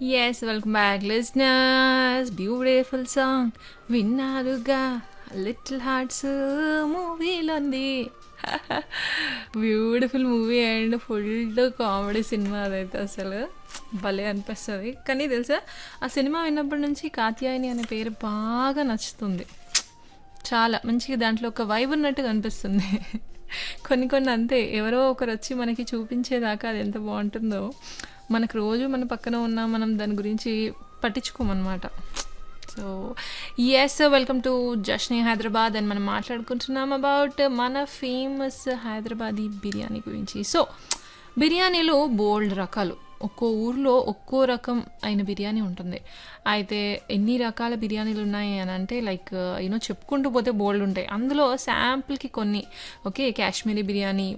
yes welcome back listeners beautiful song విన్నారుగా little hearts మూవీలోంది beautiful movie and full comedy cinema అదైతే అసలు భలే అనిపిస్తుంది కానీ తెలుసా ఆ సినిమా విన్నప్పటి నుంచి కాత్యాయని అనే పేరు బాగా నచ్చుతుంది చాలా మంచిగా దాంట్లో ఒక వైబ్ ఉన్నట్టుగా అనిపిస్తుంది కొన్ని కొన్ని అంతే ఎవరో ఒకరు వచ్చి మనకి చూపించేదాకా అది ఎంత బాగుంటుందో మనకు రోజు మన పక్కన ఉన్న మనం దాని గురించి పట్టించుకోమన్నమాట so yes welcome to Jashne Hyderabad అని మనం మాట్లాడుకుంటున్నాం అబౌట్ మన ఫేమస్ హైదరాబాదీ బిర్యానీ గురించి సో బిర్యానీలో బోల్డ్ రకాలు ఒక్కో ఊర్లో ఒక్కో రకం అయిన బిర్యానీ ఉంటుంది అయితే ఎన్ని రకాల బిర్యానీలు ఉన్నాయి అని అంటే లైక్ యూనో చెప్పుకుంటూ పోతే బోల్డ్ ఉంటాయి అందులో శాంపుల్కి కొన్ని ఓకే కాశ్మీరీ బిర్యానీ